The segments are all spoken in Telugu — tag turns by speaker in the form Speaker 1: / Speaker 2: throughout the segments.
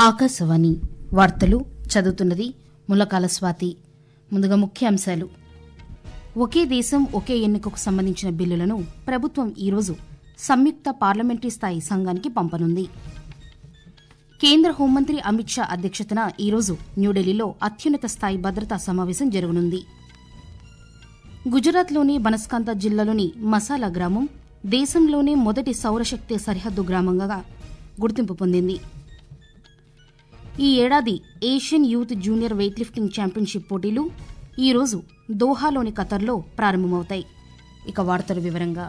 Speaker 1: ఆకాశవాణి వార్తలు చదువుతున్నది ములకాల స్వాతి ముందుగా ముఖ్యాంశాలు ఒకే దేశం ఒకే ఎన్నికకు సంబంధించిన బిల్లులను ప్రభుత్వం ఈరోజు సంయుక్త పార్లమెంటరీ స్థాయి సంఘానికి పంపనుంది కేంద్ర హోంమంత్రి అమిత్ షా అధ్యక్షతన ఈరోజు న్యూఢిల్లీలో అత్యున్నత స్థాయి భద్రతా సమావేశం జరగనుంది గుజరాత్లోని బనస్కాంత జిల్లాలోని మసాలా గ్రామం దేశంలోనే మొదటి సౌరశక్తి సరిహద్దు గ్రామంగా గుర్తింపు పొందింది ఈ ఏడాది Asian youth junior weight lifting championship పోటీలు ఈరోజు దోహాలోని ఖతర్లో ప్రారంభమవుతాయి ఇక వార్తల వివరంగా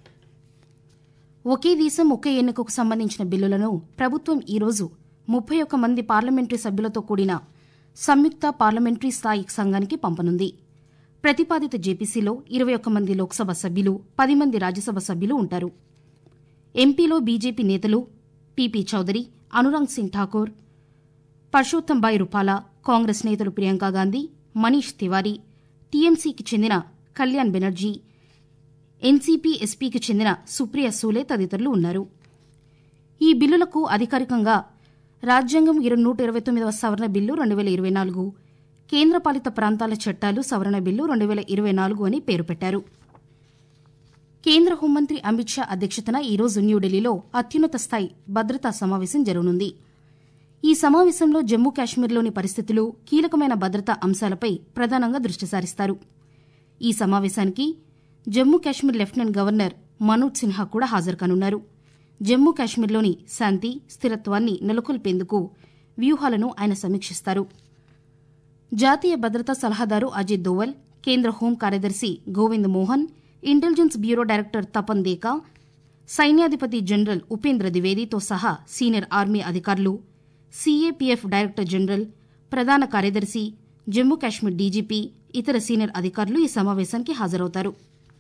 Speaker 1: ఒకే దేశం ఒకే ఎన్నికకు సంబంధించిన బిల్లులను ప్రభుత్వం ఈరోజు ముప్పై ఒక్క మంది పార్లమెంటరీ సభ్యులతో కూడిన సంయుక్త పార్లమెంటరీ స్థాయి సంఘానికి పంపనుంది ప్రతిపాదిత జేపీసీలో ఇరవై ఒక్క మంది లోక్సభ సభ్యులు పది మంది రాజ్యసభ సభ్యులు ఉంటారు ఎంపీలో బీజేపీ నేతలు టీపీ చౌదరి అనురాగ్ సింగ్ ఠాకూర్ పర్షోత్తంబాయి రూపాలా కాంగ్రెస్ నేతలు ప్రియాంకా గాంధీ మనీష్ తివారీ టీఎంసీకి చెందిన కళ్యాణ్ బెనర్జీ ఎన్సీపీ ఎస్పీకి చెందిన సుప్రియ సూలే తదితరులు ఉన్నారు ఈ బిల్లులకు అధికారికంగా రాజ్యాంగం ఇరు- నూట ఇరవై తొమ్మిదవ సవరణ బిల్లు రెండు వేల ఇరవై నాలుగు కేంద్రపాలిత ప్రాంతాల చట్టాలు సవరణ బిల్లు రెండు వేల ఇరవై నాలుగు అని పేరు పెట్టారు కేంద్ర హోంమంత్రి అమిత్ షా అధ్యక్షతన ఈరోజు న్యూఢిల్లీలో అత్యున్నత స్థాయి భద్రతా సమావేశం జరగనుంది ఈ సమావేశంలో జమ్మూ కాశ్మీర్లోని పరిస్థితులు కీలకమైన భద్రతా అంశాలపై ప్రధానంగా దృష్టి సారిస్తారు ఈ సమావేశానికి జమ్మూ కాశ్మీర్ లెఫ్టినెంట్ గవర్నర్ మనోజ్ సిన్హా కూడా హాజరు కానున్నారు జమ్మూ కాశ్మీర్లోని శాంతి స్థిరత్వాన్ని నెలకొల్పేందుకు వ్యూహాలను ఆయన సమీక్షిస్తారు జాతీయ భద్రతా సలహాదారు అజిత్ దోవల్ కేంద్ర హోం కార్యదర్శి Govind Mohan intelligence bureau director Tapan Deka సైన్యాధిపతి జనరల్ ఉపేంద్ర ద్వివేదితో సహా సీనియర్ ఆర్మీ అధికారులు సీఏపీఎఫ్ డైరెక్టర్ జనరల్ ప్రధాన కార్యదర్శి జమ్మూ కాశ్మీర్ డీజీపీ ఇతర సీనియర్ అధికారులు ఈ సమావేశానికి హాజరవుతారు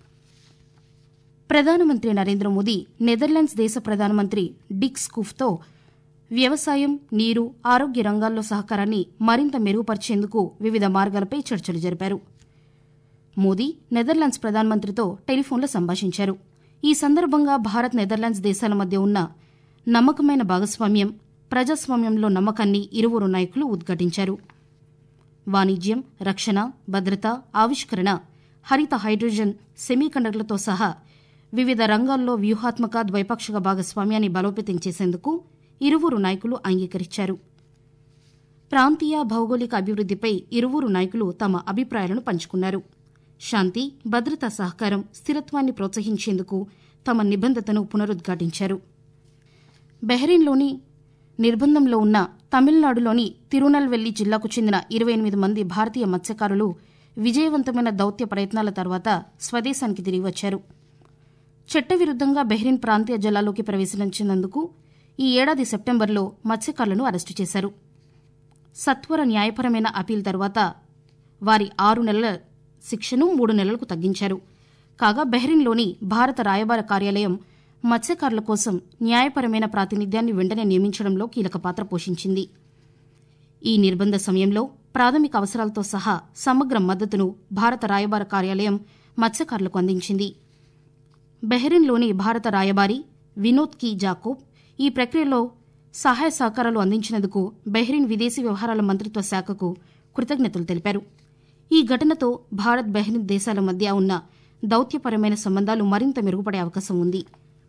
Speaker 1: ప్రధానమంత్రి నరేంద్ర మోదీ నెదర్లాండ్స్ దేశ ప్రధానమంత్రి డిక్ స్కూఫ్తో వ్యవసాయం నీరు ఆరోగ్య రంగాల్లో సహకారాన్ని మరింత మెరుగుపరిచేందుకు వివిధ మార్గాలపై చర్చలు జరిపారు మోదీ నెదర్లాండ్స్ ప్రధానమంత్రితో టెలిఫోన్లో సంభాషించారు ఈ సందర్భంగా భారత్ నెదర్లాండ్స్ దేశాల మధ్య ఉన్న నమ్మకమైన భాగస్వామ్యం ప్రజాస్వామ్యంలో నమ్మకాన్ని ఇరువురు నాయకులు ఉద్ఘాటించారు వాణిజ్యం రక్షణ భద్రత ఆవిష్కరణ హరిత హైడ్రోజన్ సెమీకండక్టర్లతో సహా వివిధ రంగాల్లో వ్యూహాత్మక ద్వైపాక్షిక భాగస్వామ్యాన్ని బలోపేతం చేసేందుకు ఇరువురు నాయకులు అంగీకరించారు ప్రాంతీయ భౌగోళిక అభివృద్దిపై ఇరువురు నాయకులు తమ అభిప్రాయాలను పంచుకున్నారు శాంతి భద్రతా సహకారం స్థిరత్వాన్ని ప్రోత్సహించేందుకు తమ నిబంధతను పునరుద్ఘాటించారు బెహ్రెయిన్లోని నిర్బంధంలో ఉన్న తమిళనాడులోని తిరునల్వెల్లి జిల్లాకు చెందిన ఇరవై ఎనిమిది మంది భారతీయ మత్స్యకారులు విజయవంతమైన దౌత్య ప్రయత్నాల తర్వాత స్వదేశానికి తిరిగి వచ్చారు చట్టవిరుద్దంగా బెహ్రెయిన్ ప్రాంతీయ జలాల్లోకి ప్రవేశించినందుకు ఈ ఏడాది సెప్టెంబర్లో మత్స్యకారులను అరెస్టు చేశారు సత్వర న్యాయపరమైన అపీల్ తర్వాత వారి ఆరు నెలల శిక్షను మూడు నెలలకు తగ్గించారు కాగా బెహ్రెయిన్లోని భారత రాయబార కార్యాలయం మత్స్యకారుల కోసం న్యాయపరమైన ప్రాతినిధ్యాన్ని వెంటనే నియమించడంలో కీలక పాత్ర పోషించింది ఈ నిర్బంధ సమయంలో ప్రాథమిక అవసరాలతో సహా సమగ్ర మద్దతును భారత రాయబార కార్యాలయం మత్స్యకారులకు అందించింది బెహ్రెయిన్లోని భారత రాయబారి వినోద్ కి జాకోబ్ ఈ ప్రక్రియలో సహాయ సహకారాలు అందించినందుకు బెహ్రెయిన్ విదేశీ వ్యవహారాల మంత్రిత్వ శాఖకు కృతజ్ఞతలు తెలిపారు ఈ ఘటనతో భారత్ బెహ్రెయిన్ దేశాల మధ్య ఉన్న దౌత్యపరమైన సంబంధాలు మరింత మెరుగుపడే అవకాశం ఉంది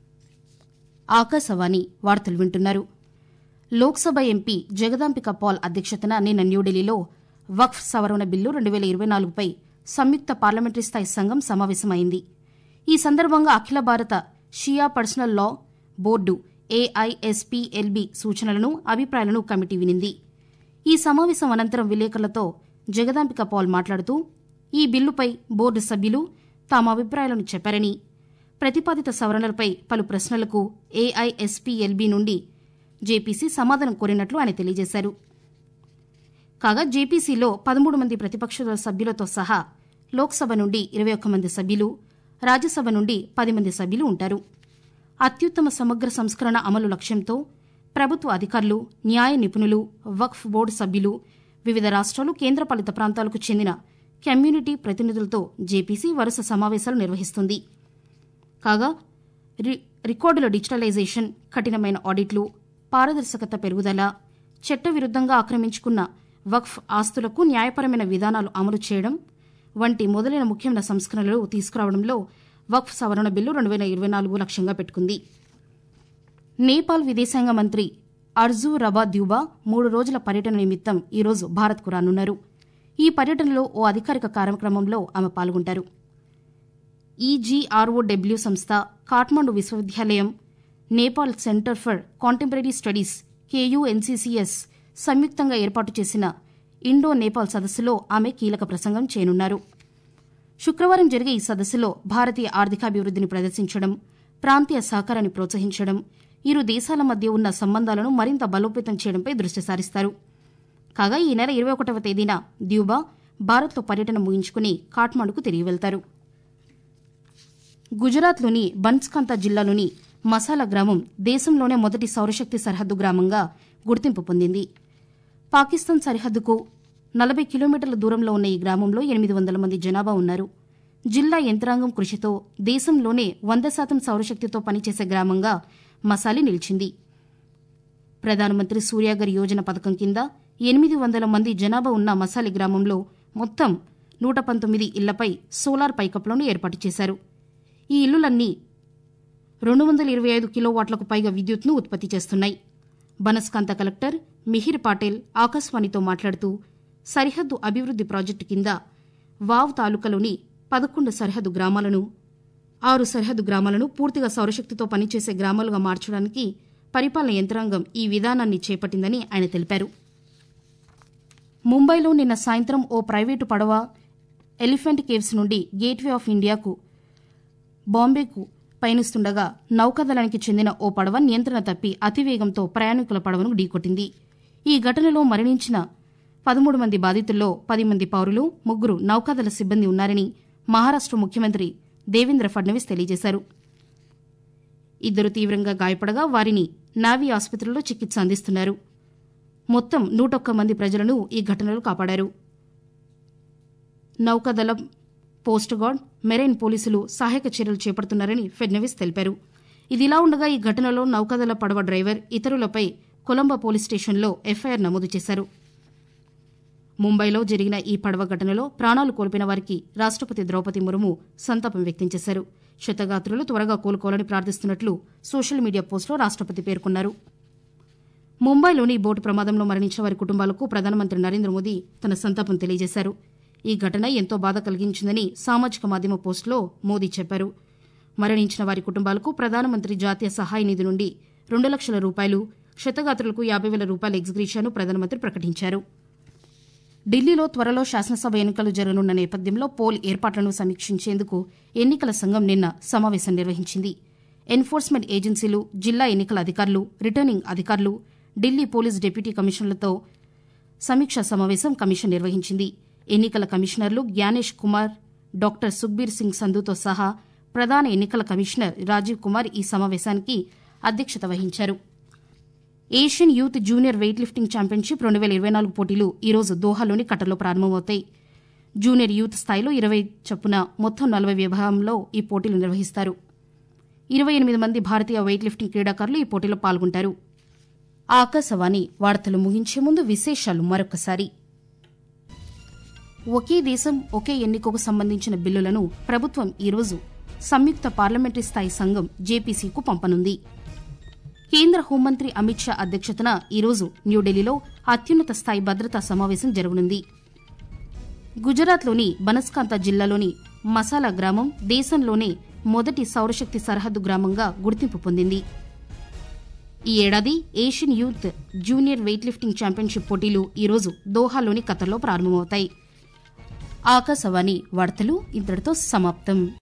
Speaker 1: ఆకాశవాణి వార్తలు వింటున్నారు లోక్సభ ఎంపీ జగదాంబిక పాల్ అధ్యక్షతన నిన్న న్యూఢిల్లీలో వక్ఫ్ సవరణ బిల్లు రెండు వేల ఇరవై నాలుగుపై సంయుక్త పార్లమెంటరీ స్థాయి సంఘం సమావేశమైంది ఈ సందర్భంగా అఖిల భారత షియా పర్సనల్ లా బోర్డు ఏఐఎస్పీఎల్బీ సూచనలను అభిప్రాయాలను కమిటీ వినింది ఈ సమావేశం అనంతరం విలేకరులతో జగదాంబిక పాల్ మాట్లాడుతూ ఈ బిల్లుపై బోర్డు సభ్యులు తమ అభిప్రాయాలను చెప్పారని ప్రతిపాదిత సవరణలపై పలు ప్రశ్నలకు ఏఐఎస్పీఎల్బీ నుండి జేపీసీ సమాధానం కోరినట్లు ఆయన తెలియజేశారు కాగా జేపీసీలో పదమూడు మంది ప్రతిపక్ష సభ్యులతో సహా లోక్సభ నుండి ఇరవై ఒక్క మంది సభ్యులు రాజ్యసభ నుండి పది మంది సభ్యులు ఉంటారు అత్యుత్తమ సమగ్ర సంస్కరణ అమలు లక్ష్యంతో ప్రభుత్వ అధికారులు న్యాయ నిపుణులు వక్ఫ్ బోర్డు సభ్యులు వివిధ రాష్ట్రాలు కేంద్రపాలిత ప్రాంతాలకు చెందిన కమ్యూనిటీ ప్రతినిధులతో జేపీసీ వరుస సమావేశాలు నిర్వహిస్తుంది కాగా రి- రికార్డుల డిజిటలైజేషన్ కఠినమైన ఆడిట్లు పారదర్శకత పెరుగుదల చట్టవిరుద్ధంగా ఆక్రమించుకున్న వక్ఫ్ ఆస్తులకు న్యాయపరమైన విధానాలు అమలు చేయడం వంటి మొదలైన ముఖ్యమైన సంస్కరణలు తీసుకురావడంలో వక్ఫ్ సవరణ బిల్లు రెండు వేల ఇరవై నాలుగు లక్ష్యంగా పెట్టుకుంది నేపాల్ విదేశాంగ మంత్రి అర్జూ రబా ద్యూబా మూడు రోజుల పర్యటన నిమిత్తం ఈరోజు భారత్కు రానున్నారు ఈ పర్యటనలో ఓ అధికారిక కార్యక్రమంలో ఆమె పాల్గొంటారు ఈజీఆర్ఓడబ్ల్యూ సంస్థ కాఠ్మండు విశ్వవిద్యాలయం Nepal centre for contemporary studies KUNCCS సంయుక్తంగా ఏర్పాటు చేసిన ఇండో నేపాల్ సదస్సులో ఆమె కీలక ప్రసంగం చేయనున్నారు శుక్రవారం జరిగే ఈ సదస్సులో భారతీయ ఆర్థికాభివృద్ధిని ప్రదర్శించడం ప్రాంతీయ సహకారాన్ని ప్రోత్సహించడం ఇరు దేశాల మధ్య ఉన్న సంబంధాలను మరింత బలోపేతం చేయడంపై దృష్టి సారిస్తారు కాగా ఈ నెల ఇరవై ఒకటవ తేదీన ద్యూబా భారత్లో పర్యటన ముగించుకుని కాఠ్మండుకు తిరిగి వెళ్తారు గుజరాత్లోని బన్స్కాంతా జిల్లాలోని మసాలా గ్రామం దేశంలోనే మొదటి సౌరశక్తి సరిహద్దు గ్రామంగా గుర్తింపు పొందింది పాకిస్తాన్ సరిహద్దుకు నలభై కిలోమీటర్ల దూరంలో ఉన్న ఈ గ్రామంలో ఎనిమిది వందల మంది జనాభా ఉన్నారు జిల్లా యంత్రాంగం కృషితో దేశంలోనే వంద శాతం సౌరశక్తితో పనిచేసే గ్రామంగా మసాలి నిలిచింది ప్రధానమంత్రి సూర్యాగర్ యోజన పథకం కింద ఎనిమిది వందల మంది జనాభా ఉన్న మసాలి గ్రామంలో మొత్తం నూట పంతొమ్మిది ఇళ్లపై సోలార్ పైకప్లను ఏర్పాటు చేశారు ఈ ఇల్లులన్నీ రెండు వందల ఇరవై ఐదు కిలోవాట్లకు పైగా విద్యుత్ను ఉత్పత్తి చేస్తున్నాయి బనస్కాంత కలెక్టర్ మిహిర్ పాటేల్ ఆకాశవాణితో మాట్లాడుతూ సరిహద్దు అభివృద్ది ప్రాజెక్టు కింద వావ్ తాలూకాలోని పదకొండు సరిహద్దు గ్రామాలను ఆరు సరిహద్దు గ్రామాలను పూర్తిగా సౌరశక్తితో పనిచేసే గ్రామాలుగా మార్చడానికి పరిపాలన యంత్రాంగం ఈ విధానాన్ని చేపట్టిందని ఆయన తెలిపారు ముంబైలో నిన్న సాయంత్రం ఓ ప్రైవేటు పడవ ఎలిఫెంట్ కేవ్స్ నుండి గేట్వే ఆఫ్ ఇండియాకు బాంబేకు పయనిస్తుండగా నౌకాదళానికి చెందిన ఓ పడవ నియంత్రణ తప్పి అతివేగంతో ప్రయాణికుల పడవను ఢీకొట్టింది ఈ ఘటనలో మరణించిన పదమూడు మంది బాధితుల్లో పది మంది పౌరులు ముగ్గురు నౌకాదళ సిబ్బంది ఉన్నారని మహారాష్ట ముఖ్యమంత్రి దేవేంద్ర ఫడ్నవీస్ తెలియజేశారు ఇద్దరు తీవ్రంగా గాయపడగా వారిని నావీ ఆసుపత్రిలో చికిత్స అందిస్తున్నారు మొత్తం నూటొక్క మంది ప్రజలను ఈ ఘటనలో కాపాడారు నౌకాదళం పోస్ట్ గార్డ్ మెరైన్ పోలీసులు సహాయక చర్యలు చేపడుతున్నారని ఫెడ్నవీస్ తెలిపారు ఇదిలా ఉండగా ఈ ఘటనలో నౌకాదళ పడవ డ్రైవర్ ఇతరులపై కొలంబో పోలీస్ స్టేషన్లో ఎఫ్ఐఆర్ నమోదు చేశారు ముంబైలో జరిగిన ఈ పడవ ఘటనలో ప్రాణాలు కోల్పోయిన వారికి రాష్టపతి ద్రౌపది ముర్ము సంతాపం వ్యక్తం చేశారు క్షతగాత్రులు త్వరగా కోలుకోవాలని ప్రార్థిస్తున్నట్లు సోషల్ మీడియా పోస్టులో రాష్టపతి పేర్కొన్నారు ముంబైలోని బోటు ప్రమాదంలో మరణించిన వారి కుటుంబాలకు ప్రధానమంత్రి నరేంద్ర మోదీ తన సంతాపం తెలియజేశారు ఈ ఘటన ఎంతో బాధ కలిగించిందని సామాజిక మాధ్యమ పోస్టులో మోదీ చెప్పారు మరణించిన వారి కుటుంబాలకు ప్రధానమంత్రి జాతీయ సహాయ నిధి నుండి రెండు లక్షల రూపాయలు క్షతగాత్రులకు యాభై వేల రూపాయల ఎగ్జిగ్రీషన్ను ప్రధానమంత్రి ప్రకటించారు ఢిల్లీలో త్వరలో శాసనసభ ఎన్నికలు జరగనున్న నేపథ్యంలో పోల్ ఏర్పాట్లను సమీక్షించేందుకు ఎన్నికల సంఘం నిన్న సమావేశం నిర్వహించింది ఎన్ఫోర్స్మెంట్ ఏజెన్సీలు జిల్లా ఎన్నికల అధికారులు రిటర్నింగ్ అధికారులు ఢిల్లీ పోలీస్ డిప్యూటీ కమిషనర్లతో సమీక్షా సమావేశం కమిషన్ నిర్వహించింది ఎన్నికల కమిషనర్లు జ్ఞానేష్ కుమార్ డాక్టర్ సుఖ్బీర్ సింగ్ సంధుతో సహా ప్రధాన ఎన్నికల కమిషనర్ రాజీవ్ కుమార్ ఈ సమావేశానికి అధ్యక్షత వహించారు Asian youth junior weight lifting championship రెండు వేల ఇరవై నాలుగు పోటీలు ఈరోజు దోహాలోని కటర్లో ప్రారంభమవుతాయి జూనియర్ యూత్ స్థాయిలో ఇరవై చొప్పున మొత్తం నలభై విభాగంలో ఈ పోటీలు నిర్వహిస్తారు ఇరవై ఎనిమిది మంది భారతీయ వెయిట్ లిఫ్టింగ్ క్రీడాకారులు ఈ పోటీలో పాల్గొంటారు ఆకాశవాణి వార్తలు ముగించే ముందు విశేషాలు మరొకసారి ఒకే దేశం ఒకే ఎన్నికకు సంబంధించిన బిల్లులను ప్రభుత్వం ఈరోజు సంయుక్త పార్లమెంటరీ స్థాయి సంఘం జేపీసీకు పంపనుంది కేంద్ర హోంమంత్రి అమిత్ షా అధ్యక్షతన ఈరోజు న్యూఢిల్లీలో అత్యున్నత స్థాయి భద్రతా సమావేశం జరగనుంది గుజరాత్లోని బనస్కాంత జిల్లాలోని మసాలా గ్రామం దేశంలోనే మొదటి సౌరశక్తి సరిహద్దు గ్రామంగా గుర్తింపు పొందింది ఈ ఏడాది Asian youth junior weight lifting championship పోటీలు ఈరోజు దోహాలోని ఖతర్లో ప్రారంభమవుతాయి ఆకాశవాణి వార్తలు ఇంతటితో సమాప్తం